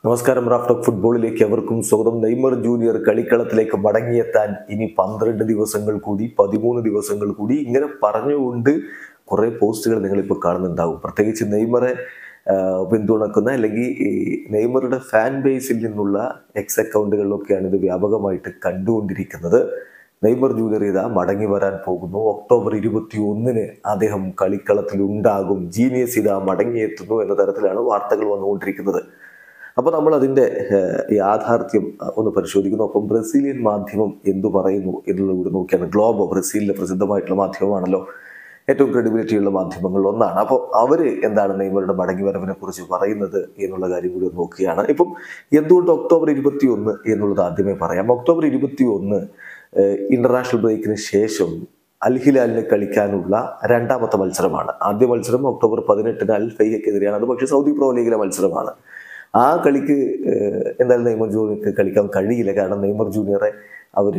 നമസ്കാരം റാഫ്റ്റോക്ക് ഫുട്ബോളിലേക്ക് എവർക്കും സ്വാഗതം നെയ്മർ ജൂനിയർ കളിക്കളത്തിലേക്ക് മടങ്ങിയെത്താൻ ഇനി പന്ത്രണ്ട് ദിവസങ്ങൾ കൂടി പതിമൂന്ന് ദിവസങ്ങൾ കൂടി ഇങ്ങനെ പറഞ്ഞുകൊണ്ട് കുറേ പോസ്റ്റുകൾ നിങ്ങളിപ്പോൾ കാണുന്നുണ്ടാവും പ്രത്യേകിച്ച് നെയ്മറെ ആ, പിന്തുണക്കുന്ന അല്ലെങ്കിൽ ഈ നെയ്മറുടെ ഫാൻ ബേസിൽ നിന്നുള്ള എക്സ് അക്കൗണ്ടുകളിലൊക്കെയാണ് ഇത് വ്യാപകമായിട്ട് കണ്ടുകൊണ്ടിരിക്കുന്നത് നെയ്മർ ജൂനിയർ ഇതാ മടങ്ങി വരാൻ പോകുന്നു ഒക്ടോബർ ഇരുപത്തി ഒന്നിന് അദ്ദേഹം കളിക്കളത്തിൽ ഉണ്ടാകും ജീനിയസ് ഇതാ മടങ്ങിയെത്തുന്നു എന്ന തരത്തിലാണ് വാർത്തകൾ വന്നുകൊണ്ടിരിക്കുന്നത് അപ്പോൾ നമ്മൾ അതിൻ്റെ ഏഹ്, യാഥാർത്ഥ്യം അഹ്, ഒന്ന് പരിശോധിക്കുന്നു ഒപ്പം ബ്രസീലിയൻ മാധ്യമം എന്തു പറയുന്നു എന്നുള്ളത് കൂടി നോക്കിയാണ് ഗ്ലോബോ ബ്രസീലിലെ പ്രസിദ്ധമായിട്ടുള്ള മാധ്യമമാണല്ലോ ഏറ്റവും ക്രെഡിബിലിറ്റി ഉള്ള മാധ്യമങ്ങളിൽ ഒന്നാണ് അപ്പോൾ അവർ എന്താണ് നെയ്മറുടെ മടങ്ങി വരവിനെ കുറിച്ച് പറയുന്നത് എന്നുള്ള കാര്യം കൂടി ഒന്ന് നോക്കുകയാണ് ഇപ്പം എന്തുകൊണ്ട് ഒക്ടോബർ ഇരുപത്തി ഒന്ന് എന്നുള്ളത് ആദ്യമേ പറയാം ഒക്ടോബർ ഇരുപത്തി ഒന്ന് ഇന്റർനാഷണൽ ബ്രേക്കിന് ശേഷം അൽ ഹിലാലിന് കളിക്കാനുള്ള രണ്ടാമത്തെ മത്സരമാണ് ആദ്യ മത്സരം ഒക്ടോബർ പതിനെട്ടിന് അൽ ഫൈഹയ്ക്കെതിരെയാണ് അത് പക്ഷേ സൗദി പ്രോ ലീഗിലെ മത്സരമാണ് ആ കളിക്ക് ഏഹ്, എന്തായാലും നെയ്മർ ജൂനിയർക്ക് കളിക്കാൻ കഴിയില്ല കാരണം നെയ്മർ ജൂനിയറെ അവർ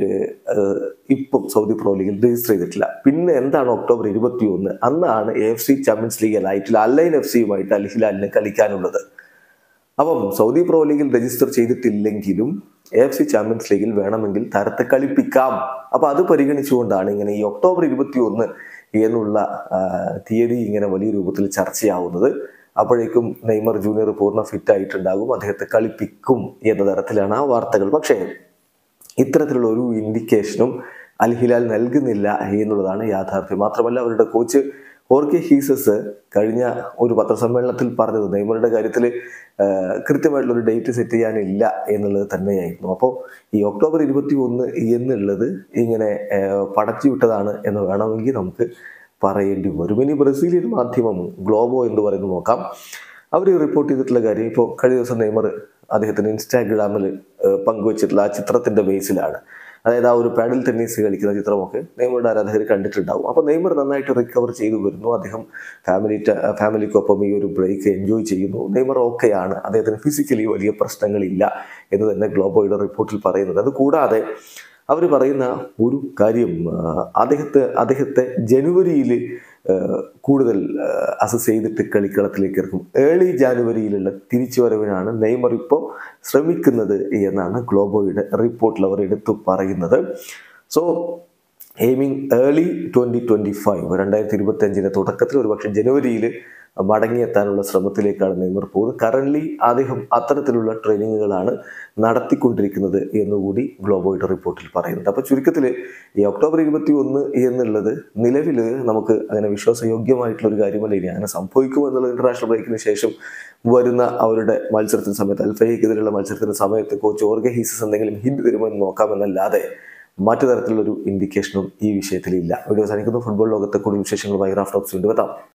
ഇപ്പം സൗദി പ്രോ ലീഗിൽ രജിസ്റ്റർ ചെയ്തിട്ടില്ല പിന്നെ എന്താണ് ഒക്ടോബർ ഇരുപത്തി ഒന്ന് അന്നാണ് A F C champions league ലൈറ്റിൽ അല്ലൈൻ എഫ് സിയുമായിട്ട് അൽ ഹിലാലിന് കളിക്കാനുള്ളത് അപ്പം സൗദി പ്രോ ലീഗിൽ രജിസ്റ്റർ ചെയ്തിട്ടില്ലെങ്കിലും എ എഫ് സി ചാമ്പ്യൻസ് ലീഗിൽ വേണമെങ്കിൽ താരത്തെ കളിപ്പിക്കാം അപ്പൊ അത് പരിഗണിച്ചുകൊണ്ടാണ് ഇങ്ങനെ ഈ ഒക്ടോബർ ഇരുപത്തി ഒന്ന് എന്നുള്ള ആ, തീയതി ഇങ്ങനെ വലിയ രൂപത്തിൽ ചർച്ചയാവുന്നത് അപ്പോഴേക്കും നെയ്മർ ജൂനിയർ പൂർണ്ണ ഫിറ്റ് ആയിട്ടുണ്ടാകും അദ്ദേഹത്തെ കളിപ്പിക്കും എന്ന തരത്തിലാണ് ആ വാർത്തകൾ പക്ഷേ ഇത്തരത്തിലുള്ള ഒരു ഇൻഡിക്കേഷനും അൽ ഹിലാൽ നൽകുന്നില്ല എന്നുള്ളതാണ് യാഥാർത്ഥ്യം മാത്രമല്ല അവരുടെ കോച്ച് ഹോർക്കെ ഹീസസ് കഴിഞ്ഞ ഒരു പത്രസമ്മേളനത്തിൽ പറഞ്ഞത് നെയ്മറുടെ കാര്യത്തിൽ കൃത്യമായിട്ടുള്ള ഒരു ഡേറ്റ് സെറ്റ് ചെയ്യാനില്ല എന്നുള്ളത് തന്നെയായിരുന്നു അപ്പോൾ ഈ ഒക്ടോബർ ഇരുപത്തി ഒന്ന് എന്നുള്ളത് ഇങ്ങനെ ആഹ് പടച്ചു വിട്ടതാണ് എന്ന് വേണമെങ്കിൽ നമുക്ക് പറയേണ്ടി വരും ഇനി ബ്രസീലിയൻ മാധ്യമം ഗ്ലോബോ എന്ന് പറയുന്നത് നോക്കാം അവർ റിപ്പോർട്ട് ചെയ്തിട്ടുള്ള കാര്യം ഇപ്പോൾ കഴിഞ്ഞ ദിവസം നെയ്മർ അദ്ദേഹത്തിന് ഇൻസ്റ്റാഗ്രാമിൽ ഏഹ്, പങ്കുവച്ചിട്ടുള്ള ആ ചിത്രത്തിന്റെ ബേസിലാണ് അതായത് ആ ഒരു പാഡിൽ ടെന്നീസ് കളിക്കുന്ന ചിത്രമൊക്കെ നെയ്മറുടെ ആരാധകർ കണ്ടിട്ടുണ്ടാവും അപ്പോൾ നെയ്മർ നന്നായിട്ട് റിക്കവർ ചെയ്തു വരുന്നു അദ്ദേഹം ഫാമിലി ഫാമിലിക്കൊപ്പം ഈ ഒരു ബ്രേക്ക് എൻജോയ് ചെയ്യുന്നു നെയ്മർ ഓക്കെയാണ് അദ്ദേഹത്തിന് ഫിസിക്കലി വലിയ പ്രശ്നങ്ങളില്ല എന്ന് തന്നെ ഗ്ലോബോയുടെ റിപ്പോർട്ടിൽ പറയുന്നത് അത് കൂടാതെ അവർ പറയുന്ന ഒരു കാര്യം ആ, അദ്ദേഹത്തെ അദ്ദേഹത്തെ ജനുവരിയിൽ കൂടുതൽ അസസ് ചെയ്തിട്ട് കളിക്കളത്തിലേക്ക് ഇറക്കും ഏർലി ജാനുവരിയിലുള്ള തിരിച്ചുവരവിനാണ് നെയ്മർ ഇപ്പോൾ ശ്രമിക്കുന്നത് എന്നാണ് ഗ്ലോബോയുടെ റിപ്പോർട്ടിൽ അവർ എടുത്തു പറയുന്നത് so aiming early twenty twenty five രണ്ടായിരത്തി ഇരുപത്തി അഞ്ചിൻ്റെ തുടക്കത്തിൽ ഒരുപക്ഷെ ജനുവരിയിൽ മടങ്ങിയെത്താനുള്ള ശ്രമത്തിലേക്കാണ് നെയ്മർ പോകുന്നത് കറൻ്റ്ലി അദ്ദേഹം അത്തരത്തിലുള്ള ട്രെയിനിങ്ങുകളാണ് നടത്തിക്കൊണ്ടിരിക്കുന്നത് എന്നുകൂടി ഗ്ലോബോയുടെ റിപ്പോർട്ടിൽ പറയുന്നുണ്ട് അപ്പോൾ ചുരുക്കത്തിൽ ഈ ഒക്ടോബർ ഇരുപത്തി ഒന്ന് എന്നുള്ളത് നിലവിൽ നമുക്ക് അങ്ങനെ വിശ്വാസയോഗ്യമായിട്ടുള്ള ഒരു കാര്യമല്ല ഇനി അങ്ങനെ സംഭവിക്കും എന്നുള്ള ഇന്റർനാഷണൽ ബ്രേക്കിന് ശേഷം വരുന്ന അവരുടെ മത്സരത്തിന് സമയത്ത് അൽഫയ്ക്കെതിരെയുള്ള മത്സരത്തിന് സമയത്ത് കോച്ച് ഓർഗ ഹീസസ് എന്തെങ്കിലും ഹിന്റ് തരുമെന്ന് നോക്കാമെന്നല്ലാതെ മറ്റു തരത്തിലുള്ളൊരു ഇൻഡിക്കേഷനും ഈ വിഷയത്തിൽ ഇല്ല വീഡിയോ അവസാനിക്കുന്നു ഫുട്ബോൾ ലോകത്തെ കൂടുതൽ വിശേഷങ്ങളുമായി റാഫ്റ്റോക്സ് വീണ്ടും എത്താം